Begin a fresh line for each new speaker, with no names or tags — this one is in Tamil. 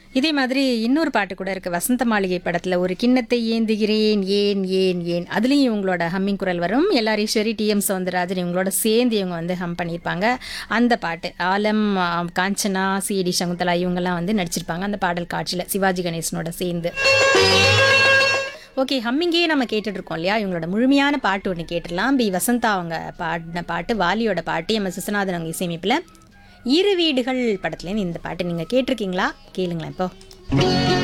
இதே மாதிரி இன்னொரு பாட்டு கூட இருக்கு வசந்த மாளிகை படத்துல ஒரு கிண்ணத்தை ஏந்துகிறேன் ஏன் ஏன் ஏன் அதுலயும் இவங்களோட ஹம்மிங் குரல் வரும் எல்லார் ஈஸ்வரி டி எம் சவுந்தரராஜன் இவங்களோட சேர்ந்து இவங்க வந்து ஹம் பண்ணியிருப்பாங்க அந்த பாட்டு ஆலம் ஆ, காஞ்சனா சிடி சகுந்தலா இவங்கெல்லாம் வந்து நடிச்சிருப்பாங்க அந்த பாடல் காட்சியில் சிவாஜி கணேசனோட சேர்ந்து ஓகே ஹம்மிங்கே நம்ம கேட்டுட்டு இருக்கோம் இல்லையா இவங்களோட முழுமையான பாட்டு ஒன்று கேட்டுடலாம் பி வசந்தா அவங்க பாடின பாட்டு வாலியோட பாட்டு எம் எஸ் விஸ்வநாதன் அவங்க இசையமைப்பில் இரு வீடுகள் படத்துலேருந்து இந்த பாட்டு நீங்கள் கேட்டிருக்கீங்களா கேளுங்களேன் இப்போ